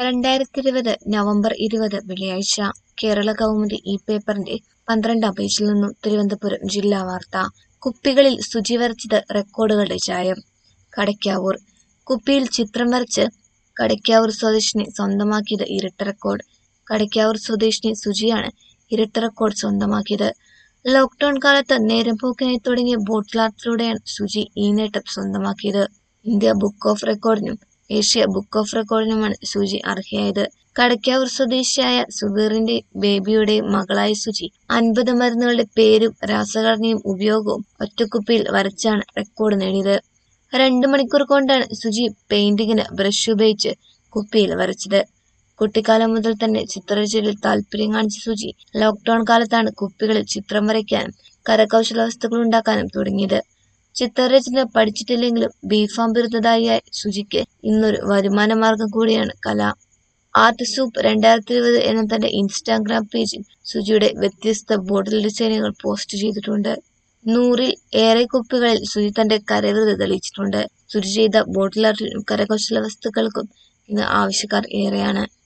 രണ്ടായിരത്തി ഇരുപത് നവംബർ ഇരുപത് വെള്ളിയാഴ്ച കേരള കൗമുദി ഈ പേപ്പറിന്റെ പന്ത്രണ്ടാം പേജിൽ നിന്നും തിരുവനന്തപുരം ജില്ലാ വാർത്ത കുപ്പികളിൽ ശുചി വരച്ചത് റെക്കോർഡുകളുടെ ചായം കടയ്ക്കാവൂർ കുപ്പിയിൽ ചിത്രം വരച്ച് കടയ്ക്കാവൂർ സ്വദേശിനി സ്വന്തമാക്കിയത് ഇരട്ട റെക്കോർഡ് കടയ്ക്കാവൂർ സ്വദേശിനി സുജിയാണ് ഇരട്ട റെക്കോർഡ് സ്വന്തമാക്കിയത് ലോക്ക്ഡൌൺ കാലത്ത് നേരം പോക്കിനായി തുടങ്ങിയ ബോട്ടിൽ ആർട്ടിലൂടെയാണ് സുജി ഈ നേട്ടം സ്വന്തമാക്കിയത് ഇന്ത്യ ബുക്ക് ഓഫ് റെക്കോർഡിനും ഏഷ്യ ബുക്ക് ഓഫ് റെക്കോർഡിനുമാണ് സുജി അർഹയായത് കടയ്ക്കാവൂർ സ്വദേശിയായ സുബീറിന്റെ ബേബിയുടെ മകളായ സുജി അൻപത് മരുന്നുകളുടെ പേരും രാസഘടനയും ഉപയോഗവും ഒറ്റക്കുപ്പിയിൽ വരച്ചാണ് റെക്കോർഡ് നേടിയത് രണ്ടു മണിക്കൂർ കൊണ്ടാണ് സുജി പെയിന്റിങ്ങിന് ബ്രഷ് ഉപയോഗിച്ച് കുപ്പിയിൽ വരച്ചത് കുട്ടിക്കാലം മുതൽ തന്നെ ചിത്രരചനയിൽ താല്പര്യം കാണിച്ച സുജി ലോക്ക്ഡൌൺ കാലത്താണ് കുപ്പികളിൽ ചിത്രം വരയ്ക്കാനും കരകൗശല വസ്തുക്കൾ ഉണ്ടാക്കാനും തുടങ്ങിയത് ചിത്രരചന പഠിച്ചിട്ടില്ലെങ്കിലും ബിഫാം ബിരുദധാരിയായ സുജിക്ക് ഇന്നൊരു വരുമാന മാർഗം കൂടിയാണ് കല ആർട്ട് സൂപ്പ് രണ്ടായിരത്തി ഇരുപത് എന്ന തന്റെ ഇൻസ്റ്റാഗ്രാം പേജിൽ സുജിയുടെ വ്യത്യസ്ത ബോട്ടിൽ ഡിസൈനുകൾ പോസ്റ്റ് ചെയ്തിട്ടുണ്ട് നൂറിൽ ഏറെ കുപ്പികളിൽ സുജി തന്റെ കരവിരുത് തെളിയിച്ചിട്ടുണ്ട് സുജി ചെയ്ത ബോട്ടിൽ ആർട്ടിനും കരകൗശല വസ്തുക്കൾക്കും ഇന്ന് ആവശ്യക്കാർ ഏറെയാണ്